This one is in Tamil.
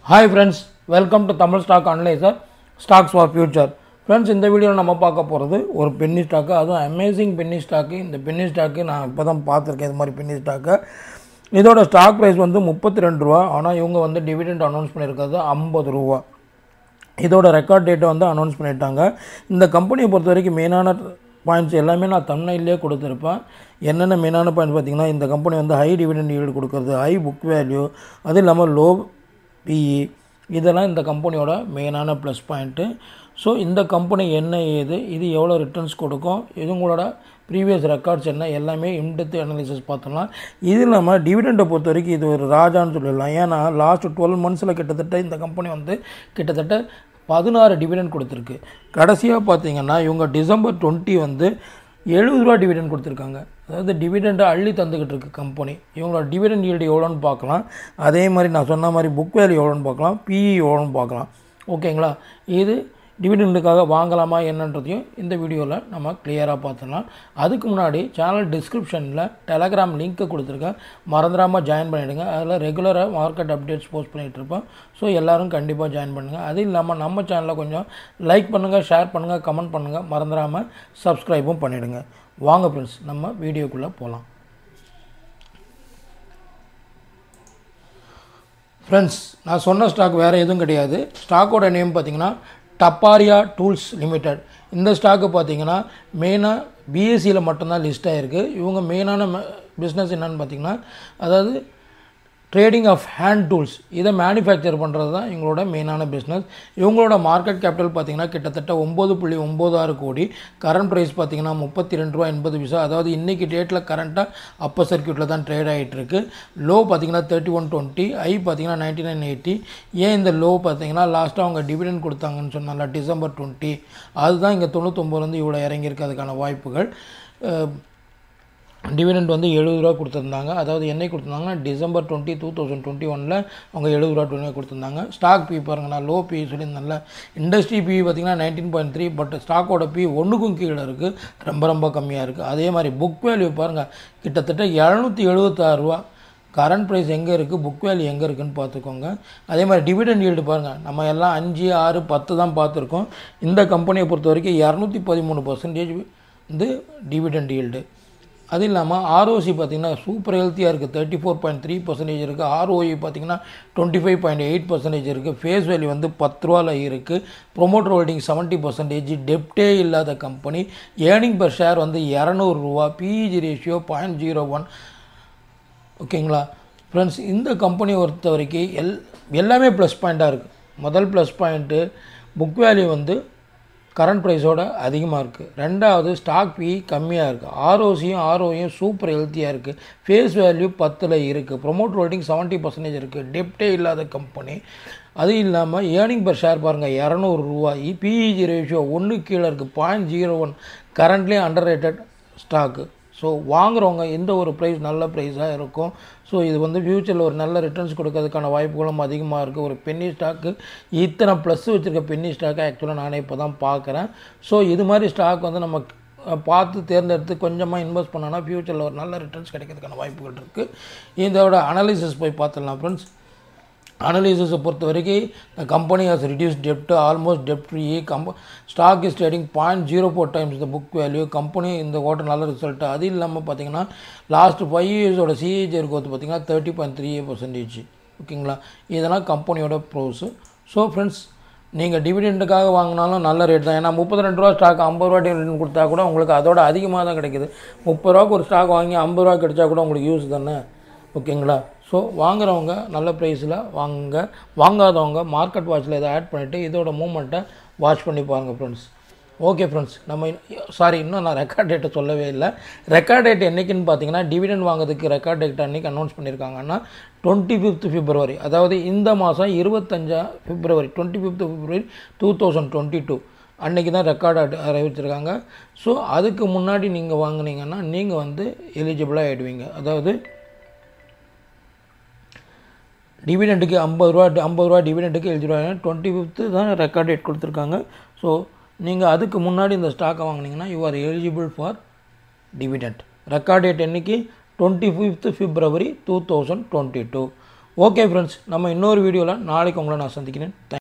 hi friends welcome to Tamil stock analyser stocks for future friends இந்த வீடியோவில் நம்ம பார்க்க போகிறது ஒரு பென்னி ஸ்டாக்கு அதுவும் அமேசிங் பென்னி ஸ்டாக்கு இந்த பென்னி ஸ்டாக்கு நான் இப்போ தான் பார்த்துருக்கேன் இது மாதிரி பென்னி ஸ்டாக்கு இதோட ஸ்டாக் ப்ரைஸ் வந்து முப்பத்தி ரெண்டு ரூபா ஆனால் இவங்க வந்து டிவிடெண்ட் அனௌன்ஸ் பண்ணியிருக்கிறது ஐம்பது ரூபா இதோட ரெக்கார்ட் டேட்டை வந்து அனௌன்ஸ் பண்ணிட்டாங்க இந்த கம்பெனியை பொறுத்த வரைக்கும் மெயினான பாயிண்ட்ஸ் எல்லாமே நான் தமிழ்நிலே கொடுத்துருப்பேன் என்னென்ன மெயினான பாயிண்ட்ஸ் பார்த்தீங்கன்னா இந்த கம்பெனி வந்து ஹை டிவிடெண்ட் ஈல்டு கொடுக்குறது ஹை புக் வேல்யூ அது இல்லாமல் லோ பிஇ இதெல்லாம் இந்த கம்பெனியோட மெயினான ப்ளஸ் பாயிண்ட்டு ஸோ இந்த கம்பெனி என்ன ஏது இது எவ்வளோ ரிட்டர்ன்ஸ் கொடுக்கும் இதுங்களோட ப்ரீவியஸ் ரெக்கார்ட்ஸ் என்ன எல்லாமே இன்டெப்த் அனாலிசிஸ் பார்த்தோம்லாம் இது இல்லாமல் டிவிடெண்டை பொறுத்த வரைக்கும் இது ஒரு ராஜான்னு சொல்லிடலாம் ஏன்னா லாஸ்ட் டுவெல் மந்த்ஸில் கிட்டத்தட்ட இந்த கம்பெனி வந்து கிட்டத்தட்ட பதினாறு டிவிடெண்ட் கொடுத்துருக்கு கடைசியாக பார்த்தீங்கன்னா இவங்க டிசம்பர் டுவெண்ட்டி வந்து எழுபது ரூபா டிவிடெண்ட் கொடுத்துருக்காங்க அதாவது டிவிடெண்டை அள்ளி தந்துக்கிட்டு இருக்கு கம்பெனி இவங்களோட டிவிடெண்ட் ஈல்டு எவ்வளோன்னு பார்க்கலாம் அதே மாதிரி நான் சொன்ன மாதிரி புக் வேல்யூ எவ்வளோன்னு பார்க்கலாம் பிஇ எவ்வளோன்னு பார்க்கலாம் ஓகேங்களா இது டிவிடெண்டுக்காக வாங்கலாமா என்னன்றதையும் இந்த வீடியோவில் நம்ம கிளியராக பார்த்துடலாம் அதுக்கு முன்னாடி சேனல் டிஸ்கிரிப்ஷனில் டெலகிராம் லிங்க்கு கொடுத்துருக்கேன் மறந்துடாமல் ஜாயின் பண்ணிவிடுங்க அதில் ரெகுலராக மார்க்கெட் அப்டேட்ஸ் போஸ்ட் பண்ணிகிட்டு இருப்போம் ஸோ எல்லோரும் கண்டிப்பாக ஜாயின் பண்ணுங்கள் அது இல்லாமல் நம்ம சேனலில் கொஞ்சம் லைக் பண்ணுங்கள் ஷேர் பண்ணுங்கள் கமெண்ட் பண்ணுங்கள் மறந்துடாமல் சப்ஸ்கிரைபும் பண்ணிவிடுங்க வாங்க ஃப்ரெண்ட்ஸ் நம்ம வீடியோக்குள்ளே போகலாம் ஃப்ரெண்ட்ஸ் நான் சொன்ன ஸ்டாக் வேறு எதுவும் கிடையாது ஸ்டாக்கோட நேம் பார்த்தீங்கன்னா டப்பாரியா டூல்ஸ் லிமிடெட் இந்த ஸ்டாக்கு பார்த்தீங்கன்னா மெயினாக பிஎஸ்சியில் மட்டும்தான் லிஸ்ட் ஆகிருக்கு இவங்க மெயினான பிஸ்னஸ் என்னன்னு பார்த்தீங்கன்னா அதாவது ட்ரேடிங் ஆஃப் ஹேண்ட் டூல்ஸ் இதை மேனுஃபேக்சர் பண்ணுறது தான் இவங்களோட மெயினான பிஸ்னஸ் இவங்களோட மார்க்கெட் கேபிட்டல் பார்த்தீங்கன்னா கிட்டத்தட்ட ஒம்பது புள்ளி ஒம்பது ஆறு கோடி கரண்ட் ப்ரைஸ் பார்த்தீங்கன்னா முப்பத்தி ரெண்டு ரூபா எண்பது பைசா அதாவது இன்றைக்கி டேட்டில் கரண்ட்டாக அப்பர் சர்க்கியூட்டில் தான் ட்ரேட் ஆகிட்டு இருக்கு லோ பார்த்தீங்கன்னா தேர்ட்டி ஒன் டுவெண்ட்டி ஐ பார்த்தீங்கன்னா நைன்ட்டி நைன் எயிட்டி ஏன் இந்த லோ பார்த்தீங்கன்னா லாஸ்ட்டாக அவங்க டிவிடெண்ட் கொடுத்தாங்கன்னு சொன்னால டிசம்பர் டுவெண்ட்டி அதுதான் இங்கே தொண்ணூத்தொம்பதுலேருந்து இவ்வளோ இறங்கியிருக்கு அதுக்கான வாய்ப்புகள் டிவிடெண்ட் வந்து எழுபது ரூபா கொடுத்துருந்தாங்க அதாவது என்னைக்கு கொடுத்துருந்தாங்க December twenty two thousand twenty ஒனில் அவங்க எழுபது ரூபா டுவெண்ட்டி கொடுத்துருந்தாங்க ஸ்டாக் பி பாருங்க நான் லோ பி சொல்லியிருந்தேன்ல இண்டஸ்ட்ரி பி பார்த்திங்கன்னா நைன்டீன் பாயிண்ட் த்ரீ பட் ஸ்டாக்கோட பி ஒன்றுக்கும் கீழே இருக்குது ரொம்ப ரொம்ப கம்மியாக இருக்குது அதே மாதிரி புக் வேல்யூ பாருங்கள் கிட்டத்தட்ட இரநூத்தி எழுபத்தாறு ரூபா கரண்ட் ப்ரைஸ் எங்கே இருக்குது புக் வேல்யூ எங்கே இருக்குதுன்னு பார்த்துக்கோங்க அதே மாதிரி டிவிடெண்ட் ஈல்டு பாருங்கள் நம்ம எல்லாம் அஞ்சு ஆறு பத்து தான் பார்த்துருக்கோம் இந்த கம்பெனியை பொறுத்த வரைக்கும் இரநூத்தி பதிமூணு பர்சன்டேஜ் வந்து டிவிடெண்ட் ஈல்டு அது இல்லாமல் ஆர்ஓசி பார்த்திங்கன்னா சூப்பர் ஹெல்த்தியாக இருக்குது thirty four point three percentage இருக்குது ஆர்ஓஇ பார்த்திங்கன்னா twenty five point eight percentage இருக்குது ஃபேஸ் வேல்யூ வந்து பத்து ரூபாவில் இருக்குது ப்ரொமோட்டர் ஹோல்டிங் செவன்ட்டி பர்சன்டேஜ் டெப்டே இல்லாத கம்பெனி ஏர்னிங் பர் ஷேர் வந்து இரநூறுவா PEG ratio point zero one ஓகேங்களா ஃப்ரெண்ட்ஸ் இந்த கம்பெனியை பொறுத்த வரைக்கும் எல் எல்லாமே ப்ளஸ் பாயிண்ட்டாக இருக்குது முதல் ப்ளஸ் பாயிண்ட்டு புக் வேல்யூ வந்து கரண்ட் ப்ரைஸோட அதிகமாக இருக்குது ரெண்டாவது ஸ்டாக் பி கம்மியாக இருக்குது ஆர்ஓசியும் ஆர்ஓயும் சூப்பர் ஹெல்த்தியாக இருக்குது ஃபேஸ் வேல்யூ பத்தில் இருக்குது ப்ரொமோட் ஹோல்டிங் செவன்ட்டி பர்சன்டேஜ் இருக்குது டெப்டே இல்லாத கம்பெனி அது இல்லாமல் ஏர்னிங் பர் ஷேர் பாருங்கள் இரநூறுவா பிஇஜி ரேஷியோ ஒன்று கீழே இருக்குது பாயிண்ட் ஜீரோ ஒன் கரண்ட்லேயே அண்டர் ரேட்டட் ஸ்டாக்கு ஸோ வாங்குறவங்க எந்த ஒரு ப்ரைஸ் நல்ல ப்ரைஸாக இருக்கும் ஸோ இது வந்து ஃப்யூச்சரில் ஒரு நல்ல ரிட்டர்ன்ஸ் கொடுக்கறதுக்கான வாய்ப்புகளும் அதிகமாக இருக்குது ஒரு பென்னி ஸ்டாக்கு இத்தனை ப்ளஸ் வச்சுருக்க பென்னி ஸ்டாக்கை ஆக்சுவலாக நானே இப்போ தான் பார்க்குறேன் ஸோ இது மாதிரி ஸ்டாக் வந்து நம்ம பார்த்து தேர்ந்தெடுத்து கொஞ்சமாக இன்வெஸ்ட் பண்ணோன்னா ஃப்யூச்சரில் ஒரு நல்ல ரிட்டர்ன்ஸ் கிடைக்கிறதுக்கான வாய்ப்புகள் இருக்குது இதோட அனாலிசிஸ் போய் பார்த்துடலாம் ஃப்ரெண்ட்ஸ் அனலிசிஸை பொறுத்த வரைக்கும் the company has reduce dept almost dept free Kamba stock is trading point zero four times the book value company இந்த ஓட்டர் நல்ல ரிசல்ட் அது இல்லாமல் பார்த்தீங்கன்னா லாஸ்ட் ஃபைவ் இயர்ஸோட சிஏஜர் கோத்து பார்த்தீங்கன்னா தேர்ட்டி பாயிண்ட் த்ரீ பர்சன்டேஜ் ஓகேங்களா இதெல்லாம் கம்பெனியோட ப்ரோஸு ஸோ ஃப்ரெண்ட்ஸ் நீங்கள் டிவிடெண்டுக்காக வாங்கினாலும் நல்ல ரேட் தான் ஏன்னா முப்பத்தி ரெண்டு ரூபா ஸ்டாக் ஐம்பது ரூபா டிவிடெண்ட் கொடுத்தா கூட உங்களுக்கு அதோட அதிகமாக தான் கிடைக்குது முப்பது ரூபாய்க்கு ஒரு ஸ்டாக் வாங்கி ஐம்பது ரூபா கிடைச்சா கூட உங்களுக்கு யூஸ் தானே ஓகேங்களா ஸோ வாங்குறவங்க நல்ல ப்ரைஸில் வாங்குங்க வாங்காதவங்க மார்க்கெட் வாட்சில் இதை ஆட் பண்ணிவிட்டு இதோட மூமெண்ட்டை வாட்ச் பண்ணி பாருங்கள் ஃப்ரெண்ட்ஸ் ஓகே ஃப்ரெண்ட்ஸ் நம்ம சாரி இன்னும் நான் ரெக்கார்ட் டேட்டை சொல்லவே இல்லை ரெக்கார்ட் டேட் என்றைக்குன்னு பார்த்தீங்கன்னா டிவிடெண்ட் வாங்குறதுக்கு ரெக்கார்ட் டேட் அன்றைக்கி அனௌன்ஸ் பண்ணியிருக்காங்கன்னா டுவெண்ட்டி ஃபிஃப்த் பிப்ரவரி அதாவது இந்த மாதம் இருபத்தஞ்சா பிப்ரவரி twenty fifth February two thousand twenty two அன்றைக்கி தான் ரெக்கார்டு அறிவிச்சிருக்காங்க ஸோ அதுக்கு முன்னாடி நீங்கள் வாங்கினீங்கன்னா நீங்கள் வந்து எலிஜிபிளாக ஆகிடுவீங்க அதாவது டிவிடெண்ட்டுக்கு ஐம்பது ரூபா ஐம்பது ரூபா டிவிடெண்ட்டுக்கு எழுதி ரூபா டுவெண்ட்டி ஃபிஃப்த்து தான் ரெக்கார்ட் டேட் கொடுத்துருக்காங்க ஸோ நீங்கள் அதுக்கு முன்னாடி இந்த ஸ்டாக்கை வாங்கினீங்கன்னா you are eligible for dividend record date என்றைக்கு twenty fifth February two thousand twenty two okay friends நம்ம இன்னொரு வீடியோவில் நாளைக்கு உங்களை நான் சந்திக்கிறேன்